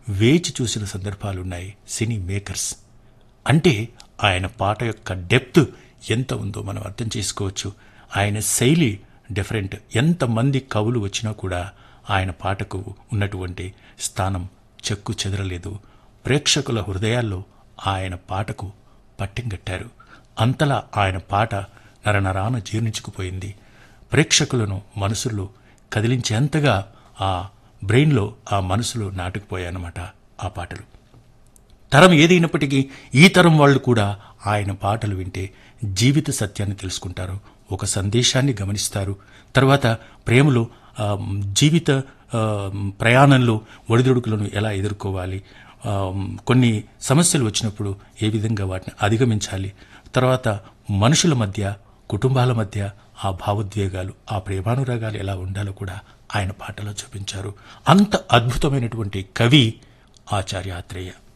వేచి చూసిన సందర్భాలున్నాయి సినీ మేకర్స్ అంటే ఆయన పాట యొక్క డెప్త్ ఎంత ఉందో మనం అర్థం చేసుకోవచ్చు ఆయన శైలి డిఫరెంట్ ఎంతమంది కవులు వచ్చినా కూడా ఆయన పాటకు ఉన్నటువంటి స్థానం చెక్కు చెదరలేదు ప్రేక్షకుల హృదయాల్లో ఆయన పాటకు పట్టింగట్టారు అంతలా ఆయన పాట నరనరాన జీర్ణించుకుపోయింది ప్రేక్షకులను మనసుల్లో కదిలించేంతగా ఆ బ్రెయిన్లో ఆ మనసులో నాటుకుపోయాయన్నమాట ఆ పాటలు తరం ఏదైనప్పటికీ ఈ తరం వాళ్ళు కూడా ఆయన పాటలు వింటే జీవిత సత్యాన్ని తెలుసుకుంటారు ఒక సందేశాన్ని గమనిస్తారు తర్వాత ప్రేమలో ఆ, జీవిత ఆ, ప్రయాణంలో ఒడిదుడుకులను ఎలా ఎదుర్కోవాలి ఆ, కొన్ని సమస్యలు వచ్చినప్పుడు ఏ విధంగా వాటిని అధిగమించాలి తర్వాత మనుషుల మధ్య కుటుంబాల మధ్య ఆ భావోద్వేగాలు ఆ ప్రేమానురాగాలు ఎలా ఉండాలో కూడా ఆయన పాటలో చూపించారు అంత అద్భుతమైనటువంటి కవి ఆచార్య ఆత్రేయ